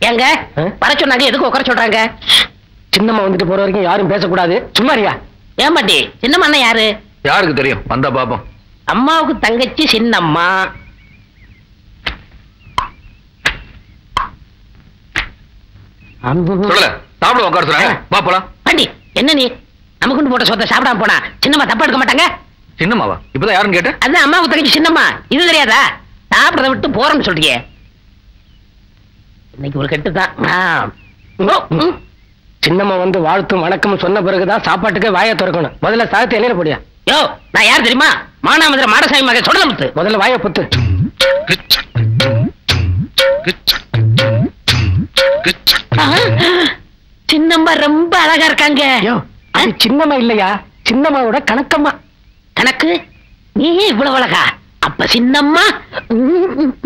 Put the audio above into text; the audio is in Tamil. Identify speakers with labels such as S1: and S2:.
S1: ஏங்க
S2: ஆ?
S1: வர சொன்னாங்க எதுக்கு உட்கார சொல்றாங்க
S2: சின்னம்மா வந்துட்டு போற வரைக்கும் யாரும் பேசக்கூடாது சும்மாரியா
S1: ஏமாட்டி சின்னம்மா அண்ணன் யாரு
S3: யாருக்கு தெரியும் வந்தா பாப்போம்
S1: அம்மாவுக்கு தங்கச்சி சின்னம்மா
S3: சொல்லல சாப்பிட உட்கார சொல்றாங்க வா போலாம்
S1: பாண்டி என்ன நீ நமக்கு போட்ட சொத்தை சாப்பிடாம போனா சின்னம்மா தப்பா எடுக்க மாட்டாங்க
S3: சின்னம்மாவா இப்பதான் யாருன்னு கேட்டேன்
S1: அதான் அம்மாவுக்கு தங்கச்சி சின்னம்மா இது தெரியாதா சாப்பிடறத விட்டு போறோம்னு சொல்றியே இன்னைக்கு ஒரு கெட்டு தான்
S2: சின்னம்மா வந்து வாழ்த்தும் வணக்கம் சொன்ன பிறகுதான் சாப்பாட்டுக்கே வாயை திறக்கணும் முதல்ல சாதத்தை இலையில போடியா
S1: யோ நான் யார் தெரியுமா மானாமதுரை மாடசாமி மகன் சொல்லமுத்து
S2: முதல்ல வாயை புத்து
S1: சின்னம்மா ரொம்ப அழகா இருக்காங்க
S2: ஐயோ அது சின்னம்மா இல்லையா சின்னம்மாவோட கணக்கம்மா
S1: கணக்கு நீ இவ்வளவு அழகா அப்ப சின்னம்மா ம், ம்.